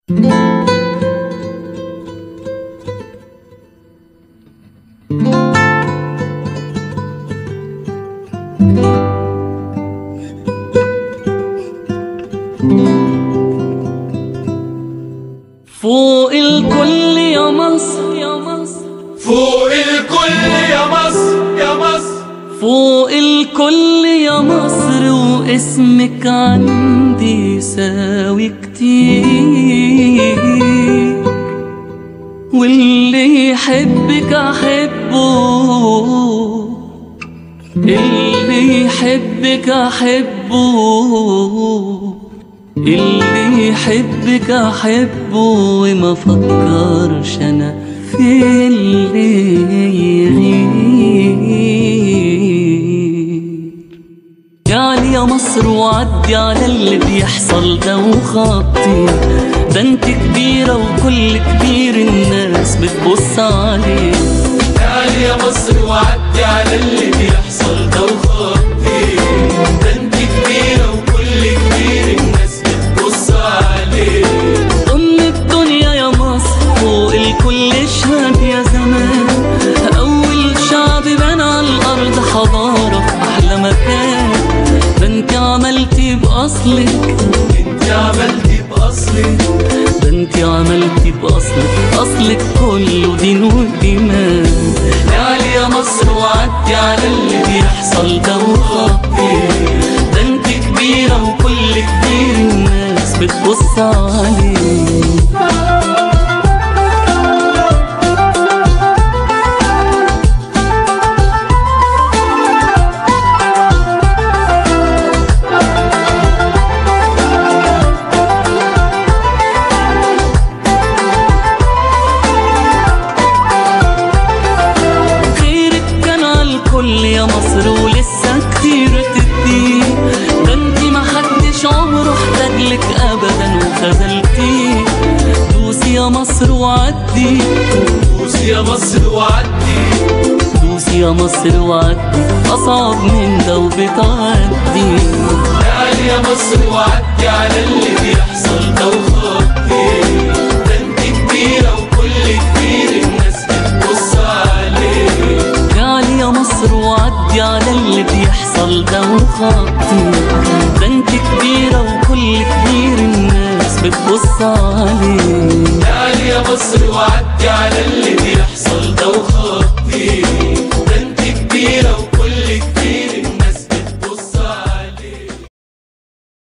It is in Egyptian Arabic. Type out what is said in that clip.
فوق الكل يا مصر يا مصر فوق الكل يا مصر يا مصر فوق الكل يا مصر واسمك عندي يساوي كتير واللي يحبك أحبه اللي يحبك أحبه اللي يحبك أحبه وما فكرش أنا في اللي يغير يعني يا مصر وعدي على اللي بيحصل ده وخطي ده انت كبيرة وكل كبير الناس بتبص عليه تعالي يا مصر وعدي على اللي بيحصل ده وخطي ده انت كبيرة وكل كبير الناس بتبص عليه أم الدنيا يا مصر فوق الكل اشهد يا زمان أول شعب بنى على الأرض حضارة في أحلى مكان ده انت عملتي بأصلك انت عملتي بأصلي ده انت عملتي بأصلك أصلك كله دين وإيمان تعالي يا مصر وعدي على اللي بيحصل ده وخطي ده انت كبيرة وكل كبير الناس بتبص عليك خيرك كان على الكل يا مصر ولسه كتير تدي ده انت ما حدش عمره احتاجلك ابدا وخذلتي دوسي يا مصر وعدي دوسي يا مصر وعدي دوسي يا مصر وعدي اصعب من ده وبتعدي تعالي يا مصر وعدي على اللي بيحصل ده وخطي ده انت كبيرة وكل كبير الناس بتبص عليه تعالي يا مصر وعدي على اللي بيحصل ده وخطي ده انت كبيرة وكل كبير الناس بتبص عليك تعالي يا مصر وعدي على اللي بيحصل ده وخطي